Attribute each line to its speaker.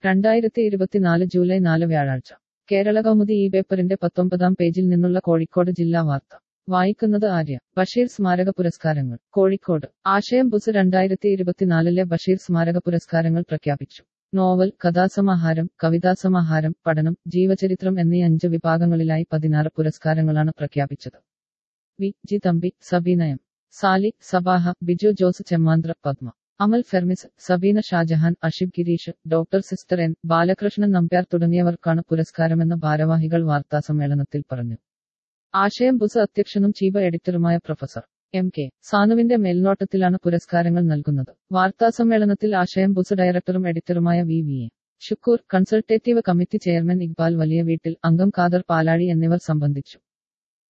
Speaker 1: രണ്ടായിരത്തി ഇരുപത്തിനാല് ജൂലൈ നാല് വ്യാഴാഴ്ച കേരള കൗമുദി ഈ പേപ്പറിന്റെ പത്തൊമ്പതാം പേജിൽ നിന്നുള്ള കോഴിക്കോട് ജില്ലാ വാർത്ത വായിക്കുന്നത് ആര്യ ബഷീർ സ്മാരക പുരസ്കാരങ്ങൾ കോഴിക്കോട് ആശയം ബുസ് രണ്ടായിരത്തി ഇരുപത്തിനാലിലെ ബഷീർ സ്മാരക പുരസ്കാരങ്ങൾ പ്രഖ്യാപിച്ചു നോവൽ കഥാസമാഹാരം കവിതാസമാഹാരം പഠനം ജീവചരിത്രം എന്നീ അഞ്ച് വിഭാഗങ്ങളിലായി പതിനാറ് പുരസ്കാരങ്ങളാണ് പ്രഖ്യാപിച്ചത് വി ജി തമ്പി സബീനയം Sali Sabaha Biju Jose Chemmanthra Padma Amal Fermis Sabeena Shajahan Ashib Girish doctor sister N Balakrishnan Nambiar തുടങ്ങിയവർക്കാണ് പുരസ്കാരമെന്ന് ഭാരവാഹികൾ വാർത്താസമ്മേളനത്തിൽ പറഞ്ഞു ആശയം ബുസ് അധ്യക്ഷനും ചീഫ് എഡിറ്ററുമായ പ്രൊഫസർ എം കെ സാനുവിന്റെ മേൽനോട്ടത്തിലാണ് പുരസ്കാരങ്ങൾ നൽകുന്നത് വാർത്താസമ്മേളനത്തിൽ ആശയം ബുസ് ഡയറക്ടറും എഡിറ്ററുമായ V V A Shukoor consultative committee chairman Iqbal വലിയ വീട്ടിൽ അംഗം ഖാദർ പാലാഴി എന്നിവർ സംബന്ധിച്ചു